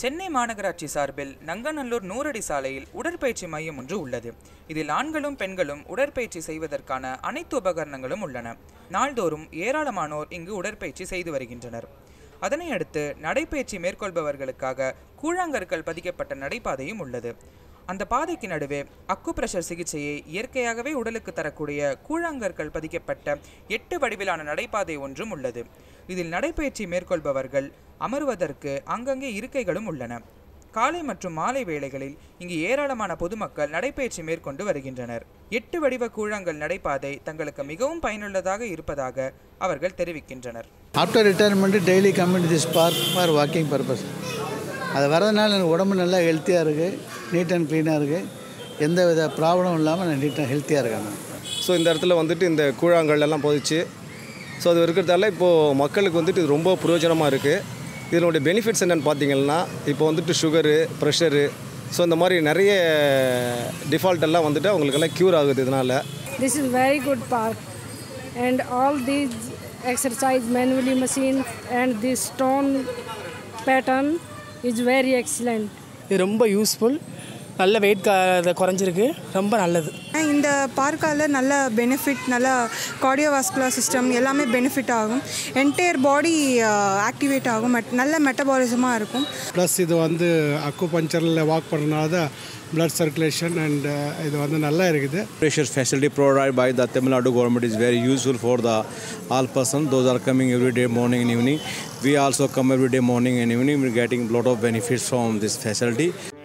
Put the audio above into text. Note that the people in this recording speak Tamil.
சென்னை மாநகராட்சி சார்பில் நங்கநல்லூர் நூறடி சாலையில் உடற்பயிற்சி மையம் ஒன்று உள்ளது இதில் ஆண்களும் பெண்களும் உடற்பயிற்சி செய்வதற்கான அனைத்து உபகரணங்களும் உள்ளன நாள்தோறும் ஏராளமானோர் இங்கு உடற்பயிற்சி செய்து வருகின்றனர் அதனை அடுத்து நடைப்பயிற்சி மேற்கொள்பவர்களுக்காக கூழாங்கற்கள் பதிக்கப்பட்ட நடைபாதையும் உள்ளது அந்த பாதைக்கு நடுவே அக்கு பிரஷர் சிகிச்சையை இயற்கையாகவே உடலுக்கு தரக்கூடிய கூழாங்கற்கள் பதிக்கப்பட்ட எட்டு வடிவிலான நடைபாதை ஒன்றும் உள்ளது இதில் நடைப்பயிற்சி மேற்கொள்பவர்கள் அமர்வதற்கு அங்கங்கே இருக்கைகளும் உள்ளன காலை மற்றும் மாலை வேளைகளில் இங்கு ஏராளமான பொதுமக்கள் நடைப்பயிற்சி மேற்கொண்டு வருகின்றனர் எட்டு வடிவ கூழாங்கல் நடைபாதை தங்களுக்கு மிகவும் பயனுள்ளதாக இருப்பதாக அவர்கள் தெரிவிக்கின்றனர் after retirement daily coming this park for walking purpose அது வரதுனால எனக்கு உடம்பு நல்லா ஹெல்த்தியாக இருக்குது நீட் அண்ட் க்ளீனாக இருக்குது எந்த வித ப்ராப்ளமும் இல்லாமல் நான் நீட்டாக ஹெல்த்தியாக இருக்கேன் நான் ஸோ இந்த இடத்துல வந்துட்டு இந்த கூழாங்கல் எல்லாம் போதிச்சு ஸோ அது இருக்கிறதால இப்போது மக்களுக்கு வந்துட்டு இது ரொம்ப பிரயோஜனமாக இருக்குது இதனுடைய பெனிஃபிட்ஸ் என்னென்னு பார்த்தீங்கன்னா இப்போ வந்துட்டு சுகரு ப்ரெஷரு ஸோ இந்த மாதிரி நிறைய டிஃபால்ட் எல்லாம் வந்துட்டு அவங்களுக்கெல்லாம் க்யூர் ஆகுது இதனால் This is very good park, and all these exercise manually machine and this stone pattern is very excellent. இது ரொம்ப யூஸ்ஃபுல் நல்ல வெயிட் குறைஞ்சிருக்கு ரொம்ப நல்லது இந்த பார்க்கால் நல்ல பெனிஃபிட் நல்ல கார்டியோவாஸ்குலர் சிஸ்டம் எல்லாமே பெனிஃபிட் ஆகும் என்டையர் பாடி ஆக்டிவேட் ஆகும் மெட் நல்ல மெட்டபாலிசமாக இருக்கும் ப்ளஸ் இது வந்து அக்கு பஞ்சரில் வாக் பண்ணுறதுனால தான் பிளட் சர்க்குலேஷன் அண்ட் இது வந்து நல்லா இருக்குது pressure facility provided by the Tamil Nadu government is very useful for the all person. Those are coming every day morning and evening. We also come every day morning and evening. We're getting a lot of benefits from this facility.